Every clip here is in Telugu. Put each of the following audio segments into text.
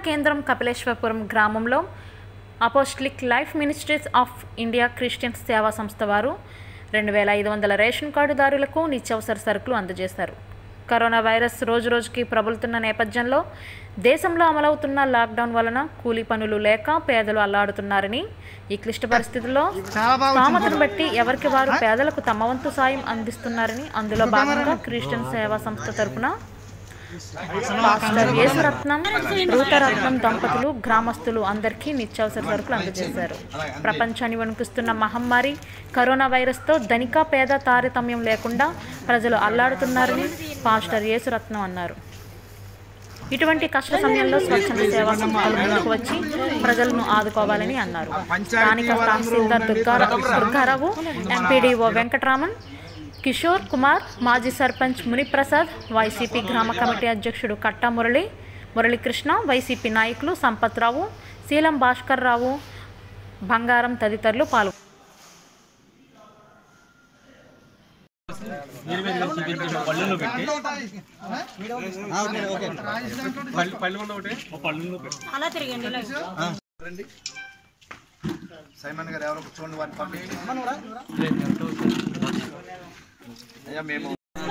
కేంద్రం కపిలేశ్వరపురం గ్రామంలో apostolic life ministries of India Christian సేవా సంస్థ వారు రెండు వేల ఐదు వందల రేషన్ కార్డుదారులకు నిత్యావసర సరుకులు అందజేశారు కరోనా వైరస్ రోజు రోజుకి ప్రబలుతున్న నేపథ్యంలో దేశంలో అమలవుతున్న లాక్డౌన్ వలన కూలీ పనులు లేక పేదలు అల్లాడుతున్నారని ఈ క్లిష్ట పరిస్థితుల్లో స్థామతను బట్టి ఎవరికి వారు పేదలకు తమ వంతు సాయం అందిస్తున్నారని అందులో భాగంగా క్రిస్టియన్ సేవా సంస్థ తరపున పాస్టర్ యేసురత్నం రూతరత్నం దంపతులు గ్రామస్తులు అందరికీ నిత్యావసర సరుకులు అందజేశారు ప్రపంచాన్ని వణికిస్తున్న మహమ్మారి కరోనా వైరస్తో ధనిక పేద తారతమ్యం లేకుండా ప్రజలు అల్లాడుతున్నారని పాస్టర్ యేసురత్నం అన్నారు ఇటువంటి కష్ట సమయంలో స్వచ్ఛంద సేవా సంస్థలు ముందుకు వచ్చి ప్రజలను ఆదుకోవాలని అన్నారు స్థానిక తహసీల్దార్ దుర్గారా దుర్గారావు ఎంపీడీఓ వెంకటరామన్ కిషోర్ కుమార్ మాజీ సర్పంచ్ మునిప్రసాద్ వైసీపీ గ్రామ కమిటీ అధ్యక్షుడు కట్టా మురళి మురళీకృష్ణ వైసీపీ నాయకులు సంపత్రావు శీలం భాస్కర్ రావు బంగారం తదితరులు పాల్గొన్నారు పళ్ళులో పెట్టి పళ్ళు పళ్ళు ఉన్న ఒకటి పళ్ళులో పెట్టి అలా తిరిగండి ఇలా. రండి సైమన్ గారు ఎవరో చూడండి వారిని పంపించండి అయ్యా మేము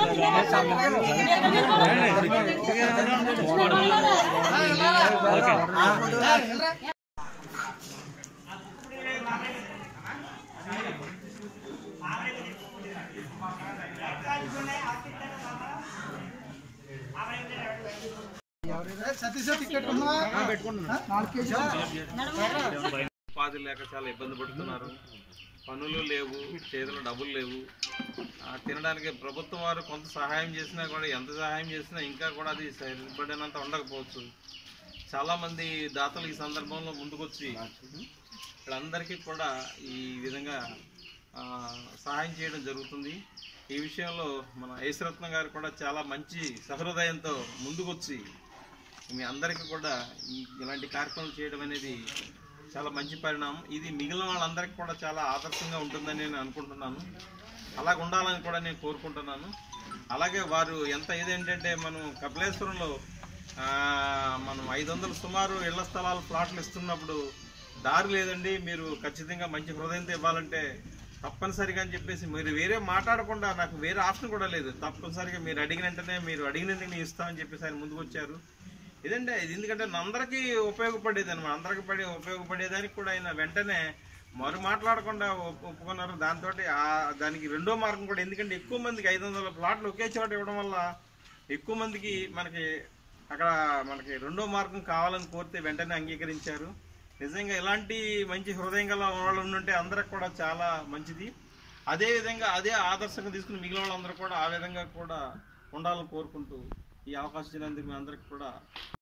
ఉపాధి లేక చాలా ఇబ్బంది పడుతున్నారు పనులు లేవు చేతిలో డబ్బులు లేవు ఆ, తినడానికి ప్రభుత్వం వారు కొంత సహాయం చేసినా కూడా ఎంత సహాయం చేసినా ఇంకా కూడా అది సరిపడినంత ఉండకపోవచ్చు చాలామంది దాతలు ఈ సందర్భంలో ముందుకొచ్చి వీళ్ళందరికీ కూడా ఈ విధంగా ఆ, సహాయం చేయడం జరుగుతుంది ఈ విషయంలో మన ఐశ్వరత్న గారు కూడా చాలా మంచి సహృదయంతో ముందుకొచ్చి మీ అందరికీ కూడా ఈ ఇలాంటి కార్యక్రమం చేయడం అనేది చాలా మంచి పరిణామం ఇది మిగిలిన వాళ్ళందరికీ కూడా చాలా ఆదర్శంగా ఉంటుందని నేను అనుకుంటున్నాను అలాగ ఉండాలని కూడా నేను కోరుకుంటున్నాను అలాగే వారు ఎంత ఇదేంటంటే మనం కపిలేశ్వరంలో ఆ, మనం ఐదు వందలు సుమారు ఇళ్ల స్థలాలు ప్లాట్లు ఇస్తున్నప్పుడు దారి లేదండి మీరు ఖచ్చితంగా మంచి హృదయంతో ఇవ్వాలంటే తప్పనిసరిగా అని చెప్పేసి మీరు వేరే మాట్లాడకుండా నాకు వేరే ఆప్షన్ కూడా లేదు తప్పనిసరిగా మీరు అడిగిన వెంటనే మీరు అడిగినందుకు నేను ఇస్తామని చెప్పేసి ఆయన ముందుకు వచ్చారు ఇదంటే ఇది ఎందుకంటే అందరికీ ఉపయోగపడేది అనమాట అందరికీ పడే ఉపయోగపడేదానికి కూడా ఆయన వెంటనే మరు మాట్లాడకుండా ఒప్- ఒప్పుకున్నారు దాంతో దానికి రెండో మార్గం కూడా ఎందుకంటే ఎక్కువ మందికి ఐదు వందల ప్లాట్లు ఒకే చోట ఇవ్వడం వల్ల ఎక్కువ మందికి మనకి అక్కడ మనకి రెండో మార్గం కావాలని కోరితే వెంటనే అంగీకరించారు నిజంగా ఇలాంటి మంచి హృదయం గల వాళ్ళు ఉంటే అందరికి కూడా చాలా మంచిది అదే విధంగా అదే ఆదర్శంగా తీసుకుని మిగిలిన వాళ్ళందరూ కూడా ఆ విధంగా కూడా ఉండాలని కోరుకుంటూ ఈ అవకాశం ఇచ్చినందుకు మీ అందరికి కూడా